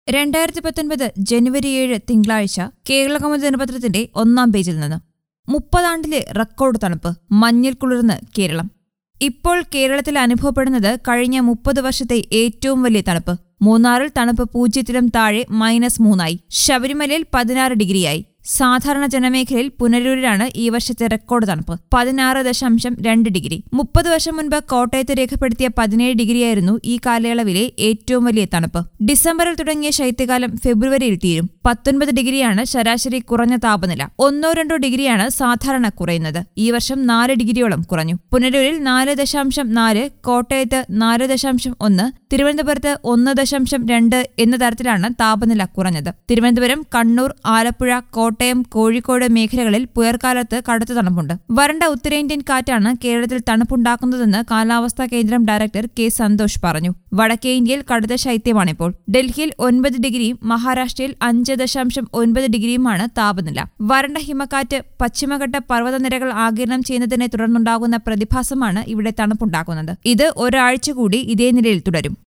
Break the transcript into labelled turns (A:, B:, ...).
A: രണ്ടായിരത്തി പത്തൊൻപത് ജനുവരി ഏഴ് തിങ്കളാഴ്ച കേരളകൗമുദി ദിനപത്രത്തിന്റെ ഒന്നാം പേജിൽ നിന്ന് മുപ്പതാണ്ടിലെ റെക്കോർഡ് തണുപ്പ് മഞ്ഞിൽ കുളിർന്ന് കേരളം ഇപ്പോൾ കേരളത്തിൽ അനുഭവപ്പെടുന്നത് കഴിഞ്ഞ മുപ്പത് വർഷത്തെ ഏറ്റവും വലിയ തണുപ്പ് മൂന്നാറിൽ തണുപ്പ് പൂജ്യത്തിലും താഴെ മൈനസ് മൂന്നായി ശബരിമലയിൽ പതിനാറ് ഡിഗ്രിയായി സാധാരണ ജനമേഖലയിൽ പുനലൂരിലാണ് ഈ വർഷത്തെ റെക്കോർഡ് തണുപ്പ് പതിനാറ് ദശാംശം രണ്ട് ഡിഗ്രി മുപ്പത് വർഷം മുൻപ് കോട്ടയത്ത് രേഖപ്പെടുത്തിയ പതിനേഴ് ഡിഗ്രിയായിരുന്നു ഈ കാലയളവിലെ ഏറ്റവും വലിയ തണുപ്പ് ഡിസംബറിൽ തുടങ്ങിയ ശൈത്യകാലം ഫെബ്രുവരിയിൽ തീരും പത്തൊൻപത് ഡിഗ്രിയാണ് ശരാശരി കുറഞ്ഞ താപനില ഒന്നോ രണ്ടോ ഡിഗ്രിയാണ് സാധാരണ കുറയുന്നത് ഈ വർഷം നാല് ഡിഗ്രിയോളം കുറഞ്ഞു പുനലൂരിൽ നാല് ദശാംശം നാല് കോട്ടയത്ത് നാല് ദശാംശം ഒന്ന് തിരുവനന്തപുരത്ത് ഒന്ന് ദശാംശം രണ്ട് എന്ന തരത്തിലാണ് താപനില കുറഞ്ഞത് തിരുവനന്തപുരം കണ്ണൂർ ആലപ്പുഴ കോട്ടയം കോഴിക്കോട് മേഖലകളിൽ പുയർക്കാലത്ത് കടുത്ത തണുപ്പുണ്ട് വരണ്ട ഉത്തരേന്ത്യൻ കാറ്റാണ് കേരളത്തിൽ തണുപ്പുണ്ടാക്കുന്നതെന്ന് കാലാവസ്ഥാ കേന്ദ്രം ഡയറക്ടർ കെ സന്തോഷ് പറഞ്ഞു വടക്കേ ഇന്ത്യയിൽ കടുത്ത ശൈത്യമാണിപ്പോൾ ഡൽഹിയിൽ ഒൻപത് ഡിഗ്രിയും മഹാരാഷ്ട്രയിൽ അഞ്ച് ദശാംശം ഒൻപത് ഡിഗ്രിയുമാണ് താപനില വരണ്ട ഹിമക്കാറ്റ് പശ്ചിമഘട്ട പർവ്വതനിരകൾ ആഗിരണം ചെയ്യുന്നതിനെ തുടർന്നുണ്ടാകുന്ന പ്രതിഭാസമാണ് ഇവിടെ തണുപ്പുണ്ടാക്കുന്നത് ഇത് ഒരാഴ്ച കൂടി ഇതേ നിലയിൽ തുടരും